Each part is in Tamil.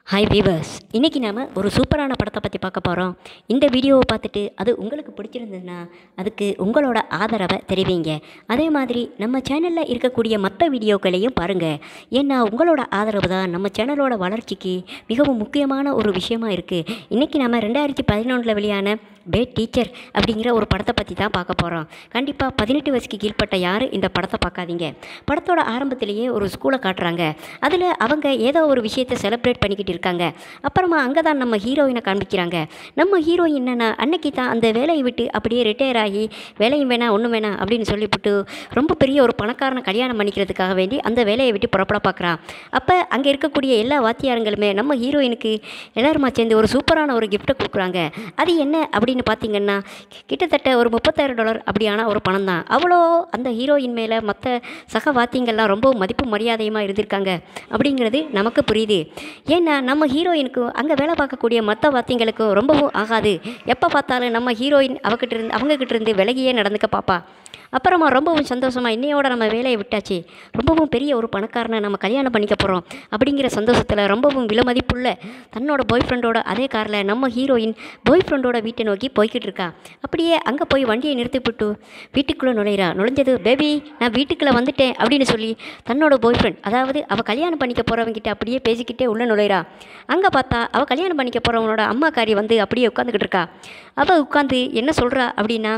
ஹாய் வீவர்ஸ் இன்றைக்கி நாம் ஒரு சூப்பரான படத்தை பற்றி பார்க்க போகிறோம் இந்த வீடியோவை பார்த்துட்டு அது உங்களுக்கு பிடிச்சிருந்ததுன்னா அதுக்கு உங்களோட ஆதரவை தெரிவிங்க அதே மாதிரி நம்ம சேனலில் இருக்கக்கூடிய மற்ற வீடியோக்களையும் பாருங்கள் ஏன்னா உங்களோட ஆதரவு தான் நம்ம சேனலோட வளர்ச்சிக்கு மிகவும் முக்கியமான ஒரு விஷயமா இருக்குது இன்றைக்கி நம்ம ரெண்டாயிரத்தி பதினொன்றில் வெளியான பேட் டீச்சர் அப்படிங்கிற ஒரு படத்தை பற்றி தான் பார்க்க போகிறோம் கண்டிப்பாக பதினெட்டு வயசுக்கு கீழ்ப்பட்ட யாரும் இந்த படத்தை பார்க்காதீங்க படத்தோட ஆரம்பத்திலேயே ஒரு ஸ்கூலை காட்டுறாங்க அதில் அவங்க ஏதோ ஒரு விஷயத்தை செலிப்ரேட் பண்ணிக்கிட்டு இருக்காங்க அப்புறமா அங்கே தான் நம்ம ஹீரோயினை காண்பிக்கிறாங்க நம்ம ஹீரோயின் என்னென்னா அன்னைக்கு தான் அந்த வேலையை விட்டு அப்படியே ரிட்டையர் ஆகி வேலையும் வேணாம் ஒன்றும் வேணாம் அப்படின்னு சொல்லிவிட்டு ரொம்ப பெரிய ஒரு பணக்காரனை கல்யாணம் பண்ணிக்கிறதுக்காக வேண்டி அந்த வேலையை விட்டு புறப்பட பார்க்குறான் அப்போ அங்கே இருக்கக்கூடிய எல்லா வாத்தியாரங்களுமே நம்ம ஹீரோயினுக்கு எல்லாருமா சேர்ந்து ஒரு சூப்பரான ஒரு கிஃப்ட்டை கொடுக்குறாங்க அது என்ன அப்படின்னு பார்த்தீங்கன்னா கிட்டத்தட்ட ஒரு முப்பத்தாயிரம் டாலர் அப்படியான ஒரு பணம் தான் அவ்வளோ அந்த ஹீரோயின் மேலே மற்ற சக வாத்தியங்கள்லாம் ரொம்ப மதிப்பு மரியாதையுமா இருந்திருக்காங்க அப்படிங்கிறது நமக்கு புரியுது ஏன்னா நம்ம ஹீரோயினுக்கு அங்கே வேலை பார்க்கக்கூடிய மற்ற வாத்தியங்களுக்கும் ரொம்பவும் ஆகாது எப்போ பார்த்தாலும் நம்ம ஹீரோயின் அவகிட்ட இருந்து அவங்கக்கிட்ட இருந்து விலகியே நடந்துக்க பாப்பா அப்புறமா ரொம்பவும் சந்தோஷமாக இன்னையோட நம்ம வேலையை விட்டாச்சு ரொம்பவும் பெரிய ஒரு பணக்காரனை நம்ம கல்யாணம் பண்ணிக்க போகிறோம் அப்படிங்கிற சந்தோஷத்தில் ரொம்பவும் விலமதிப்புள்ள தன்னோட பாய் ஃப்ரெண்டோட அதே காரில் நம்ம ஹீரோயின் பாய் ஃப்ரெண்டோட வீட்டை நோக்கி போய்கிட்டு இருக்கா அப்படியே அங்கே போய் வண்டியை நிறுத்திவிட்டு வீட்டுக்குள்ளே நுழையிறா நுழைஞ்சது பேபி நான் வீட்டுக்குள்ளே வந்துட்டேன் அப்படின்னு சொல்லி தன்னோட பாய் ஃப்ரெண்ட் அதாவது அவள் கல்யாணம் பண்ணிக்க போகிறவங்கிட்ட அப்படியே பேசிக்கிட்டே உள்ளே நுழையிறா அங்கே பார்த்தா அவள் கல்யாணம் பண்ணிக்க போகிறவனோட அம்மாக்காரி வந்து அப்படியே உட்காந்துக்கிட்டு இருக்கா அவள் உட்காந்து என்ன சொல்கிறா அப்படின்னா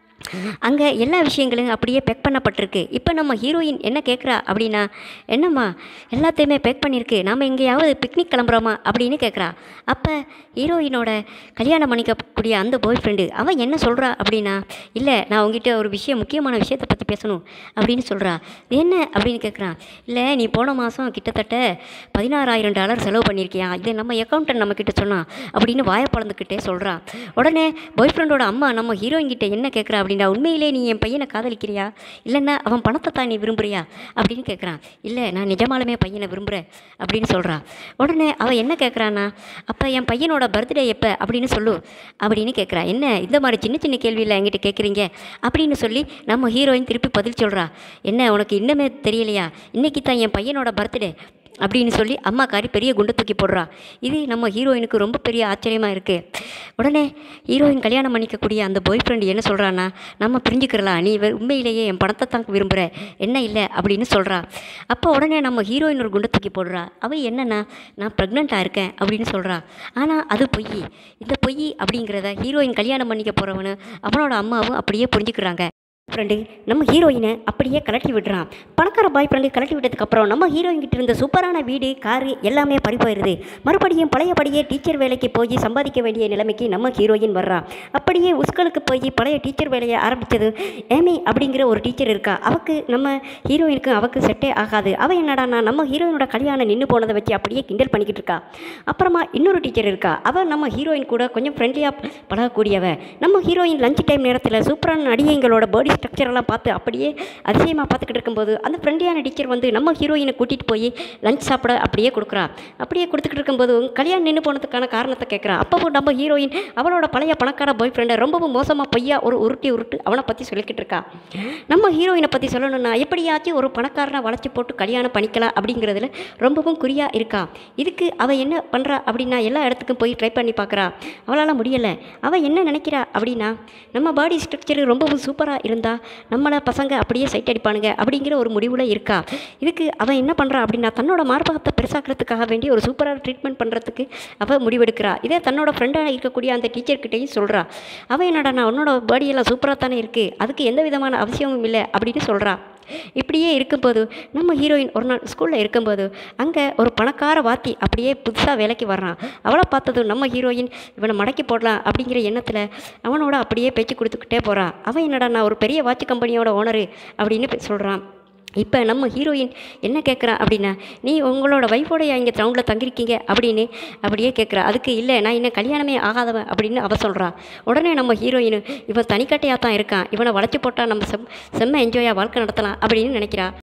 அங்கே எல்லா விஷயங்களும் அப்படியே பேக் பண்ணப்பட்டிருக்கு இப்போ நம்ம ஹீரோயின் என்ன கேட்குறா அப்படின்னா என்னம்மா எல்லாத்தையுமே பேக் பண்ணியிருக்கு நாம் எங்கேயாவது பிக்னிக் கிளம்புறோமா அப்படின்னு கேட்குறா அப்போ ஹீரோயினோட கல்யாணம் பண்ணிக்கக்கூடிய அந்த பாய் ஃப்ரெண்டு அவன் என்ன சொல்கிறா அப்படின்னா இல்லை நான் உங்ககிட்ட ஒரு விஷயம் முக்கியமான விஷயத்தை பற்றி பேசணும் அப்படின்னு சொல்கிறா என்ன அப்படின்னு கேட்குறான் இல்லை நீ போன மாதம் கிட்டத்தட்ட பதினாறாயிரம் டாலர் செலவு பண்ணியிருக்கியா இது நம்ம அக்கௌண்டன் நம்மக்கிட்ட சொன்னான் அப்படின்னு வாயை பழந்துக்கிட்டே சொல்கிறா உடனே பாய் ஃப்ரெண்டோட அம்மா நம்ம ஹீரோயின் கிட்ட என்ன கேட்குறா அப்படின்னா உண்மையிலே நீ என் பையனை காதலிக்கிறியா இல்லைன்னா அவன் பணத்தை தான் நீ விரும்புறியா அப்படின்னு கேட்குறான் இல்லை நான் நிஜமாலுமே பையனை விரும்புகிறேன் அப்படின்னு சொல்கிறா உடனே அவள் என்ன கேட்குறான்னா அப்போ என் பையனோட பர்த்டே எப்போ அப்படின்னு சொல்லு அப்படின்னு கேட்குறா என்ன இந்த மாதிரி சின்ன சின்ன கேள்வியில் என்கிட்ட கேட்குறீங்க அப்படின்னு சொல்லி நம்ம ஹீரோயின் திருப்பி பதில் சொல்கிறா என்ன உனக்கு இன்னமே தெரியலையா இன்றைக்கி தான் என் பையனோட பர்த்டே அப்படின்னு சொல்லி அம்மாக்காரி பெரிய குண்டை தூக்கி போடுறா இது நம்ம ஹீரோயினுக்கு ரொம்ப பெரிய ஆச்சரியமாக இருக்குது உடனே ஹீரோயின் கல்யாணம் பண்ணிக்கக்கூடிய அந்த பாய் ஃப்ரெண்டு என்ன சொல்கிறான்னா நம்ம பிரிஞ்சுக்கிறலாம் நீ வெ- உண்மையிலேயே என் பணத்தை தான் விரும்புகிற என்ன இல்லை அப்படின்னு சொல்கிறா அப்போ உடனே நம்ம ஹீரோயின் ஒரு குண்டை தூக்கி போடுறா அவள் என்னன்னா நான் ப்ரெக்னெண்ட்டாக இருக்கேன் அப்படின்னு சொல்கிறா ஆனால் அது பொய் இந்த பொய் அப்படிங்கிறத ஹீரோயின் கல்யாணம் பண்ணிக்க போகிறவனு அவனோட அம்மாவும் அப்படியே புரிஞ்சுக்கிறாங்க ஃப்ரெண்டு நம்ம ஹீரோயினை அப்படியே கலட்டி விடுறான் பணக்கார பாய் ஃப்ரெண்டு கலட்டி விட்டதுக்கப்புறம் நம்ம ஹீரோயின் கிட்ட இருந்த சூப்பரான வீடு காரு எல்லாமே பறி போயிடுது மறுபடியும் பழையபடியே டீச்சர் வேலைக்கு போய் சம்பாதிக்க வேண்டிய நிலைமைக்கு நம்ம ஹீரோயின் வர்றா அப்படியே உஸ்கலுக்கு போய் பழைய டீச்சர் வேலையை ஆரம்பித்தது ஏமி அப்படிங்கிற ஒரு டீச்சர் இருக்கா அவக்கு நம்ம ஹீரோயினுக்கு அவக்கு செட்டே ஆகாது அவள் என்னடான்னா நம்ம ஹீரோயினோட கல்யாணம் நின்று போனதை வச்சு அப்படியே கிண்டல் பண்ணிக்கிட்டு இருக்கா அப்புறமா இன்னொரு டீச்சர் இருக்கா அவள் நம்ம ஹீரோயின் கூட கொஞ்சம் ஃப்ரெண்ட்லியாக பழகக்கூடியவ நம்ம ஹீரோயின் லஞ்ச் டைம் நேரத்தில் சூப்பரான நடிகைங்களோட பாடி ஸ்ட்ரக்சரெல்லாம் பார்த்து அப்படியே அதிசயமாக பார்த்துக்கிட்டு இருக்கும்போது அந்த ஃப்ரெண்ட்லியான டீச்சர் வந்து நம்ம ஹீரோயினை கூட்டிகிட்டு போய் லஞ்ச் சாப்பிட அப்படியே கொடுக்குறா அப்படியே கொடுத்துக்கிட்டு இருக்கும்போது உங்க கல்யாணம் நின்று போனதுக்கான காரணத்தை கேட்குறா அப்பவும் நம்ம ஹீரோயின் அவளோட பழைய பணக்கார பாய் ஃப்ரெண்டை ரொம்பவும் மோசமாக பொய்யா ஒரு உருட்டி உருட்டு அவனை பற்றி சொல்லிக்கிட்டு இருக்கா நம்ம ஹீரோயினை பற்றி சொல்லணும்னா எப்படியாச்சும் ஒரு பணக்காரனை வளைச்சி போட்டு கல்யாணம் பண்ணிக்கலாம் அப்படிங்கிறதுல ரொம்பவும் குறியாக இருக்கா இதுக்கு அவள் என்ன பண்ணுறா அப்படின்னா எல்லா இடத்துக்கும் போய் ட்ரை பண்ணி பார்க்குறா அவளால் முடியலை அவள் என்ன நினைக்கிறா அப்படின்னா நம்ம பாடி ஸ்ட்ரக்சர் ரொம்பவும் சூப்பராக இருந்தால் நம்மளை பசங்க அப்படியே சைட் அடிப்பானுங்க அப்படிங்கிற ஒரு முடிவில் இருக்கா இதுக்கு அவன் என்ன பண்ணுறா அப்படின்னா தன்னோட மார்பகத்தை பெருசாக்கிறதுக்காக வேண்டி ஒரு சூப்பராக ட்ரீட்மெண்ட் பண்ணுறதுக்கு அவள் முடிவெடுக்கிறா இதே தன்னோட ஃப்ரெண்டாக இருக்கக்கூடிய அந்த டீச்சர்கிட்டையும் சொல்கிறா அவன் என்னடா நான் உன்னோட பாடியெல்லாம் சூப்பராக தானே இருக்குது அதுக்கு எந்த விதமான அவசியமும் இல்லை அப்படின்னு சொல்கிறா இப்படியே இருக்கும்போது நம்ம ஹீரோயின் ஒரு நாள் ஸ்கூலில் இருக்கும்போது அங்கே ஒரு பணக்கார வாத்தி அப்படியே புதுசாக வேலைக்கு வர்றான் அவளை பார்த்ததும் நம்ம ஹீரோயின் இவனை மடக்கி போடலாம் அப்படிங்கிற எண்ணத்தில் அவனோட அப்படியே பேச்சு கொடுத்துக்கிட்டே போகிறான் அவன் என்னடா நான் ஒரு பெரிய வாட்ச் கம்பெனியோட ஓனரு அப்படின்னு சொல்கிறான் இப்போ நம்ம ஹீரோயின் என்ன கேட்குறா அப்படின்னா நீ உங்களோட ஒய்ஃபோடைய இங்கே டவுனில் தங்கியிருக்கீங்க அப்படின்னு அப்படியே கேட்குறா அதுக்கு இல்லை நான் இன்னும் கல்யாணமே ஆகாதவன் அப்படின்னு அவ சொல்கிறா உடனே நம்ம ஹீரோயின் இவன் தனிக்கட்டையாக தான் இருக்கான் இவனை வளைச்சி போட்டால் நம்ம செம் செம்ம என்ஜாயாக வாழ்க்கை நடத்தலாம் அப்படின்னு நினைக்கிறா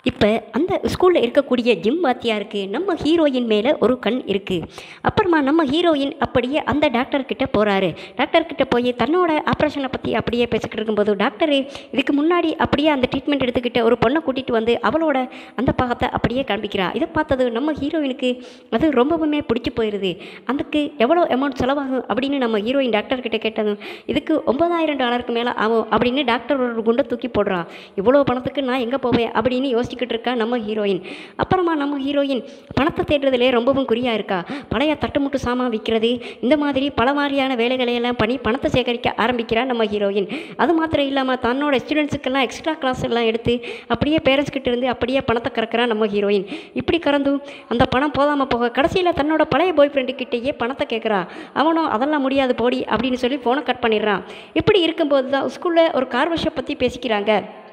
இப்போ அந்த ஸ்கூலில் இருக்கக்கூடிய ஜிம் வாத்தியாருக்கு நம்ம ஹீரோயின் மேலே ஒரு கண் இருக்குது அப்புறமா நம்ம ஹீரோயின் அப்படியே அந்த டாக்டர் கிட்ட போகிறாரு டாக்டர் கிட்ட போய் தன்னோட ஆப்ரேஷனை பற்றி அப்படியே பேசிக்கிட்டு இருக்கும்போது டாக்டரு இதுக்கு முன்னாடி அப்படியே அந்த ட்ரீட்மெண்ட் எடுத்துக்கிட்ட ஒரு பொண்ணை கூட்டிகிட்டு வந்து அவளோட அந்த பாகத்தை அப்படியே காண்பிக்கிறா இதை பார்த்தது நம்ம ஹீரோயினுக்கு அது ரொம்பவுமே பிடிச்சி போயிடுது அதுக்கு எவ்வளோ அமௌண்ட் செலவாகும் அப்படின்னு நம்ம ஹீரோயின் டாக்டர் கிட்ட கேட்டதும் இதுக்கு ஒன்பதாயிரம் டாலருக்கு மேலே ஆகும் அப்படின்னு டாக்டர் ஒரு குண்டை தூக்கி போடுறா இவ்வளோ பணத்துக்கு நான் எங்கே போவேன் அப்படின்னு யோசிச்சுக்கிட்டு இருக்கா நம்ம ஹீரோயின் அப்புறமா நம்ம ஹீரோயின் பணத்தை தேடுறதுலே ரொம்பவும் குறியாக இருக்கா பழைய தட்டுமுட்டு சாமான் விற்கிறது இந்த மாதிரி பல மாதிரியான வேலைகளை எல்லாம் பண்ணி பணத்தை சேகரிக்க ஆரம்பிக்கிறா நம்ம ஹீரோயின் அது மாத்திரம் இல்லாமல் தன்னோட ஸ்டூடெண்ட்ஸுக்கெல்லாம் எக்ஸ்ட்ரா கிளாஸ் எல்லாம் எடுத்து அப்படியே பேரண்ட்ஸ் கிட்ட இருந்து அப்படியே பணத்தை கறக்கிறா நம்ம ஹீரோயின் இப்படி கறந்தும் அந்த பணம் போதாமல் போக கடைசியில் தன்னோட பழைய பாய் ஃப்ரெண்டு கிட்டேயே பணத்தை கேட்குறா அவனும் அதெல்லாம் முடியாது போடி அப்படின்னு சொல்லி ஃபோனை கட் பண்ணிடுறான் இப்படி இருக்கும்போது தான் ஸ்கூலில் ஒரு கார் வாஷை பற்றி பேசிக்கிறாங்க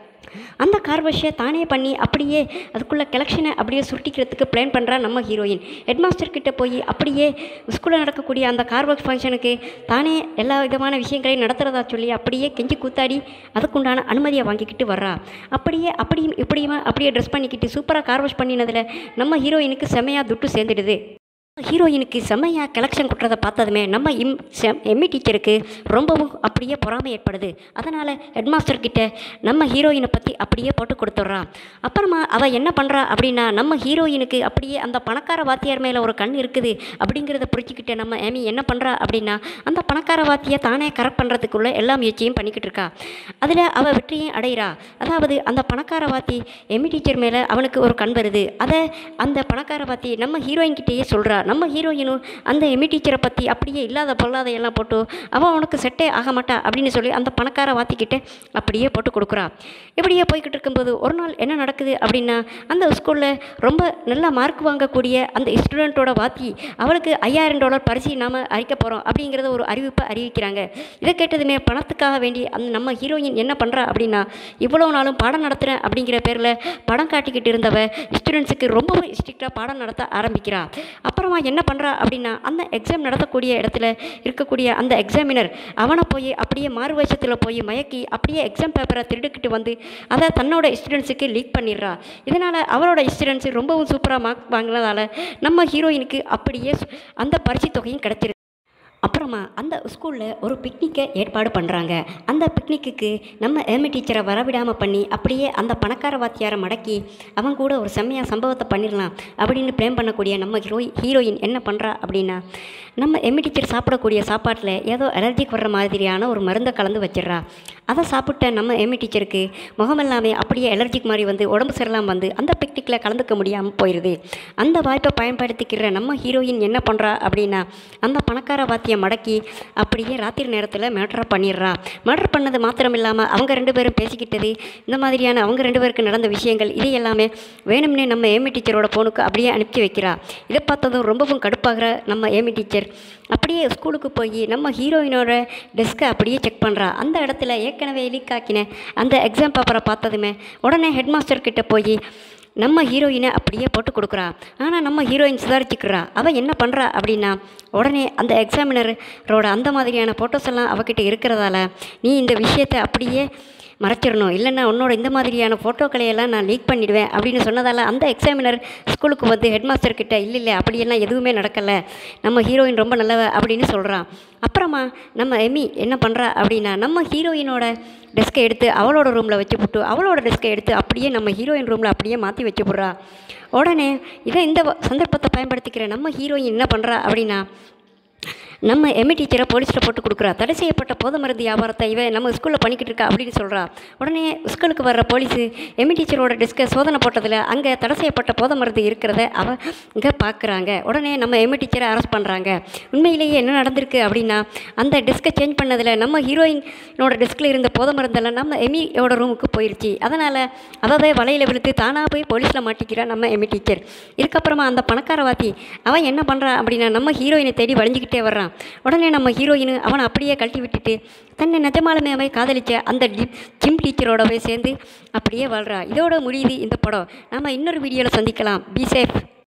அந்த கார் வாஷை தானே பண்ணி அப்படியே அதுக்குள்ளே கலெக்ஷனை அப்படியே சுருட்டிக்கிறதுக்கு பிளான் பண்ணுறா நம்ம ஹீரோயின் ஹெட்மாஸ்டர் கிட்ட போய் அப்படியே ஸ்கூலில் நடக்கக்கூடிய அந்த கார் வாஷ் ஃபங்க்ஷனுக்கு தானே எல்லா விதமான விஷயங்களையும் நடத்துகிறதா சொல்லி அப்படியே கெஞ்சி கூத்தாடி அதுக்குண்டான அனுமதியை வாங்கிக்கிட்டு வர்றா அப்படியே அப்படியும் இப்படியுமா அப்படியே ட்ரெஸ் பண்ணிக்கிட்டு சூப்பராக கார் வாஷ் பண்ணினதில் நம்ம ஹீரோயினுக்கு செமையாக துட்டு சேர்ந்துடுது ஹீரோயினுக்கு செம்மையாக கலெக்ஷன் கொட்டுறதை பார்த்ததுமே நம்ம இம் செம் எம்மி டீச்சருக்கு ரொம்பவும் அப்படியே பொறாமை ஏற்படுது அதனால் ஹெட்மாஸ்டர் கிட்ட நம்ம ஹீரோயினை பற்றி அப்படியே போட்டு கொடுத்துட்றான் அப்புறமா அவள் என்ன பண்ணுறா அப்படின்னா நம்ம ஹீரோயினுக்கு அப்படியே அந்த பணக்கார வாத்தியார் மேலே ஒரு கண் இருக்குது அப்படிங்கிறத புரிஞ்சுக்கிட்ட நம்ம ஏமி என்ன பண்ணுறா அப்படின்னா அந்த பணக்கார வாத்தியை தானே கரெக்ட் பண்ணுறதுக்குள்ள எல்லா முயற்சியும் பண்ணிக்கிட்டு இருக்கா அதில் அவள் வெற்றியும் அடைகிறா அதாவது அந்த பணக்கார வாத்தி எம்மி டீச்சர் மேலே அவனுக்கு ஒரு கண் வருது அதை அந்த பணக்கார வாத்தி நம்ம ஹீரோயின் கிட்டேயே சொல்கிறா நம்ம ஹீரோயினும் அந்த எமி டீச்சரை பற்றி அப்படியே இல்லாத பொல்லாத எல்லாம் போட்டு அவன் உனக்கு செட்டே ஆக மாட்டா அப்படின்னு சொல்லி அந்த பணக்கார வாத்திக்கிட்ட அப்படியே போட்டு கொடுக்குறா இப்படியே போய்கிட்டு இருக்கும்போது ஒரு நாள் என்ன நடக்குது அப்படின்னா அந்த ஸ்கூலில் ரொம்ப நல்ல மார்க் வாங்கக்கூடிய அந்த ஸ்டூடெண்ட்டோட வாத்தி அவளுக்கு ஐயாயிரம் டாலர் பரிசு நாம் அறிக்க போகிறோம் அப்படிங்கிறத ஒரு அறிவிப்பை அறிவிக்கிறாங்க இதை கேட்டதுமே பணத்துக்காக வேண்டி அந்த நம்ம ஹீரோயின் என்ன பண்ணுறா அப்படின்னா இவ்வளோ நாளும் பாடம் நடத்துகிறேன் அப்படிங்கிற பேரில் படம் காட்டிக்கிட்டு இருந்தவ ஸ்டூடெண்ட்ஸுக்கு ரொம்பவும் ஸ்ட்ரிக்டாக பாடம் நடத்த ஆரம்பிக்கிறா அப்புறமா என்ன பண்ணுறா அப்படின்னா அந்த எக்ஸாம் நடத்தக்கூடிய இடத்துல இருக்கக்கூடிய அந்த எக்ஸாமினர் அவனை போய் அப்படியே மாறு வேஷத்தில் போய் மயக்கி அப்படியே எக்ஸாம் பேப்பரை திருடுக்கிட்டு வந்து அதை தன்னோட ஸ்டூடெண்ட்ஸுக்கு லீக் பண்ணிடுறா இதனால் அவரோட ஸ்டூடெண்ட்ஸ் ரொம்பவும் சூப்பராக மார்க் வாங்கினதால நம்ம ஹீரோயினுக்கு அப்படியே சு- அந்த பரிசு தொகையும் கிடைச்சிருக்கு அப்புறமா அந்த ஸ்கூலில் ஒரு பிக்னிக்கை ஏற்பாடு பண்ணுறாங்க அந்த பிக்னிக்குக்கு நம்ம ஏமி டீச்சரை வரவிடாமல் பண்ணி அப்படியே அந்த பணக்கார வாத்தியாரை மடக்கி அவன் கூட ஒரு செம்மையாக சம்பவத்தை பண்ணிடலாம் அப்படின்னு ப்ளேம் பண்ணக்கூடிய நம்ம ஹீரோய் ஹீரோயின் என்ன பண்ணுறா அப்படின்னா நம்ம எம்மி டீச்சர் சாப்பிடக்கூடிய சாப்பாட்டில் ஏதோ அலர்ஜிக் வர்ற மாதிரியான ஒரு மருந்தை கலந்து வச்சிடுறா அதை சாப்பிட்ட நம்ம எம்மி டீச்சருக்கு முகமெல்லாமே அப்படியே அலர்ஜிக் மாதிரி வந்து உடம்பு சரியில்லாம வந்து அந்த பிக்னிக்கில் கலந்துக்க முடியாமல் போயிடுது அந்த வாய்ப்பை பயன்படுத்திக்கிற நம்ம ஹீரோயின் என்ன பண்ணுறா அப்படின்னா அந்த பணக்கார வாத்தியை மடக்கி அப்படியே ராத்திரி நேரத்தில் மேட்ரா பண்ணிடுறா மர்டர் பண்ணது மாத்திரம் இல்லாமல் அவங்க ரெண்டு பேரும் பேசிக்கிட்டது இந்த மாதிரியான அவங்க ரெண்டு பேருக்கு நடந்த விஷயங்கள் இது எல்லாமே வேணும்னே நம்ம ஏமி டீச்சரோட ஃபோனுக்கு அப்படியே அனுப்பி வைக்கிறா இதை பார்த்ததும் ரொம்பவும் கடுப்பாகிற நம்ம ஏமி டீச்சர் அப்படியே ஸ்கூலுக்கு போய் நம்ம ஹீரோயினோட டெஸ்க்கை அப்படியே செக் பண்ணுறா அந்த இடத்துல ஏற்கனவே லீக் ஆக்கின அந்த எக்ஸாம் பேப்பரை பார்த்ததுமே உடனே ஹெட் மாஸ்டர் கிட்ட போய் நம்ம ஹீரோயினை அப்படியே போட்டு கொடுக்குறா ஆனால் நம்ம ஹீரோயின் சுதாரிச்சுக்கிறா அவள் என்ன பண்ணுறா அப்படின்னா உடனே அந்த எக்ஸாமினரோட அந்த மாதிரியான ஃபோட்டோஸ் எல்லாம் அவகிட்ட இருக்கிறதால நீ இந்த விஷயத்தை அப்படியே மறைச்சிடணும் இல்லைன்னா உன்னோட இந்த மாதிரியான ஃபோட்டோக்களை எல்லாம் நான் லீக் பண்ணிடுவேன் அப்படின்னு சொன்னதால் அந்த எக்ஸாமினர் ஸ்கூலுக்கு வந்து ஹெட் மாஸ்டர் கிட்ட இல்லை இல்லை அப்படியெல்லாம் எதுவுமே நடக்கலை நம்ம ஹீரோயின் ரொம்ப நல்லவ அப்படின்னு சொல்கிறான் அப்புறமா நம்ம எமி என்ன பண்ணுறா அப்படின்னா நம்ம ஹீரோயினோட டெஸ்க்கை எடுத்து அவளோட ரூமில் வச்சு போட்டு அவளோட டெஸ்க்கை எடுத்து அப்படியே நம்ம ஹீரோயின் ரூமில் அப்படியே மாற்றி வச்சு போடுறா உடனே இதை இந்த வ- சந்தர்ப்பத்தை பயன்படுத்திக்கிற நம்ம ஹீரோயின் என்ன பண்ணுறா அப்படின்னா நம்ம எம்ஏ டீச்சரை போலீஸில் போட்டு கொடுக்குறா தடை செய்யப்பட்ட போதை மருந்து வியாபாரத்தை இவன் நம்ம ஸ்கூலில் பண்ணிக்கிட்டு இருக்கா அப்படின்னு சொல்கிறா உடனே ஸ்கூலுக்கு வர்ற போலீஸு எம்ஏ டீச்சரோட டெஸ்க்கை சோதனை போட்டதில் அங்கே தடை செய்யப்பட்ட போதை மருந்து இருக்கிறத அவ இங்கே பார்க்குறாங்க உடனே நம்ம எம்ஏ டீச்சரை அரெஸ்ட் பண்ணுறாங்க உண்மையிலேயே என்ன நடந்திருக்கு அப்படின்னா அந்த டெஸ்க்கை சேஞ்ச் பண்ணதில் நம்ம ஹீரோயினோட டெஸ்கில் இருந்த போதை மருந்தெல்லாம் நம்ம எமியோட ரூமுக்கு போயிடுச்சு அதனால் அவவே வலையில் விழுத்து தானாக போய் போலீஸில் மாட்டிக்கிறா நம்ம எமி டீச்சர் இதுக்கப்புறமா அந்த பணக்கார வாத்தி அவன் என்ன பண்ணுறான் அப்படின்னா நம்ம ஹீரோயினை தேடி வளைஞ்சிக்கிட்டே வர்றான் உடனே நம்ம ஹீரோயின் அவனை அப்படியே கழட்டி விட்டுட்டு தன்னை நிஜமாலுமே அவன் காதலிச்ச அந்த ஜிம் ஜிம் டீச்சரோடவே சேர்ந்து அப்படியே வாழ்றா இதோட முடியுது இந்த படம் நம்ம இன்னொரு வீடியோவில் சந்திக்கலாம் பி சேஃப்